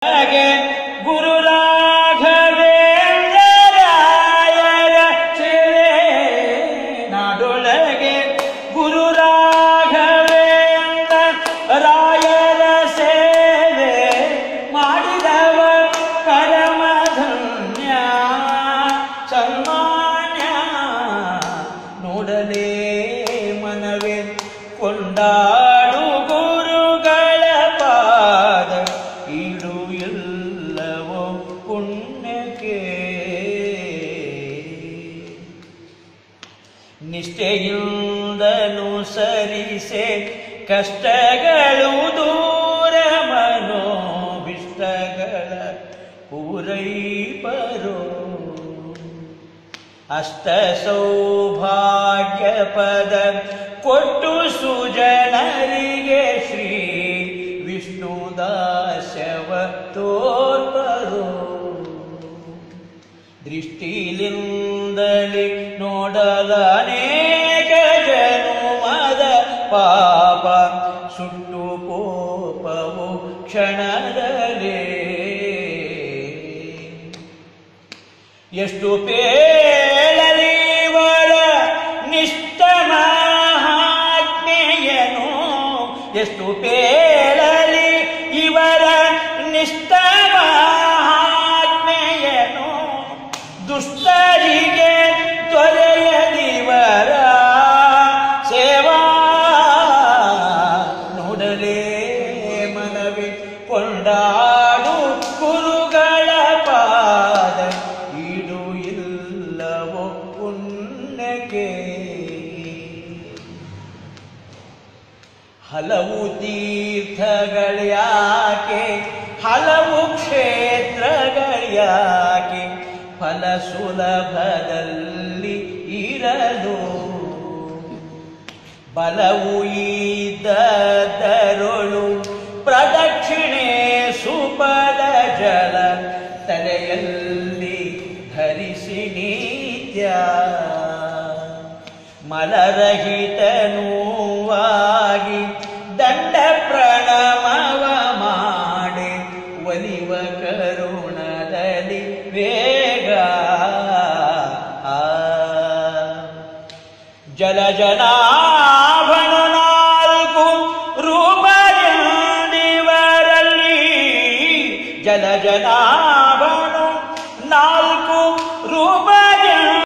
ಹಾಗೆ ಗುರು ರಾಘವೇಂದ್ರ ರಾಯರ ಸೇವೆ ನಾಡೊಳಗೆ ಗುರು ರಾಘವೇಂದ್ರ ರಾಯರ ಸೇವೆ ಮಾಡಿದವ ಪರಮಧನ್ಯ ಸನ್ಮಾನ್ಯ ನೋಡಲೇ ಮನವೇ ಕೊಂಡಾಡು ಗುರುಗಳ ಪಾದ ಈಡು ಎಲ್ಲವೋ ಪುಣ್ಯಕ್ಕೆ ನಿಷ್ಠೆಯಿಂದನು ಸರಿಸೆ ಕಷ್ಟಗಳು ದೂರ ಮನೋಭಿಷ್ಟಗಳ ಪೂರೈಪರೋ ಅಷ್ಟ ಸೌಭಾಗ್ಯ ಪದ ಕೊಟ್ಟು ಸುಜನರಿಗೆ ಶ್ರೀ ವಿಷ್ಣು ದಾಸ್ಯವ ತೋರ್ಪರೋ ದೃಷ್ಟಿಲಿಂದಲಿ ನೋಡಲನೇಕ ಜನುಮದ ಪಾಪ ಸುಟ್ಟು ಕೋಪವು ಕ್ಷಣದಲೇ ಎಷ್ಟು ಪೇಳಲಿವಳ ನಿಷ್ಠ ಮಹಾತ್ಮೆಯನು ಎಷ್ಟು ಪೇಳಲಿ ಇವರ ನಿಷ್ಠ ಮಹಾತ್ಮೆಯನು ದುಷ್ಟರಿಗೆ ದೊರೆಯದಿವರ ಸೇವಾ ನೋಡಲೇ ಮನವಿ ಕೊಂಡಾಡು ಗುರುಗಳ ಪಾದ ಈಡು ಇಲ್ಲವೋ ಪುಣ್ಯಕ್ಕೆ ಹಲವು ತೀರ್ಥಗಳ್ಯಾಕೆ ಹಲವು ಕ್ಷೇತ್ರಗಳ್ಯಾಕೆ ಫಲ ಸುಲಭದಲ್ಲಿ ಇರಲು ಬಲವು ಇದ್ದರೊಳು ಪ್ರದಕ್ಷಿಣೆ ಸುಪದ ಜಲ ತಲೆಯಲ್ಲಿ ಧರಿಸಿ ನಿತ್ಯ ಮಲರಹಿತನೂವಾಗಿ ದಂಡ ಪ್ರಣಮವ ಮಾಡಿ ಒಲಿವ ಕರುಣದಲ್ಲಿ ವೇಗ ಆ ಜಲ ಜನಾಭನ ನಾಲ್ಕು ರೂಪದಿಂದಿವರಲ್ಲಿ ಜಲ ಜನಾಭನ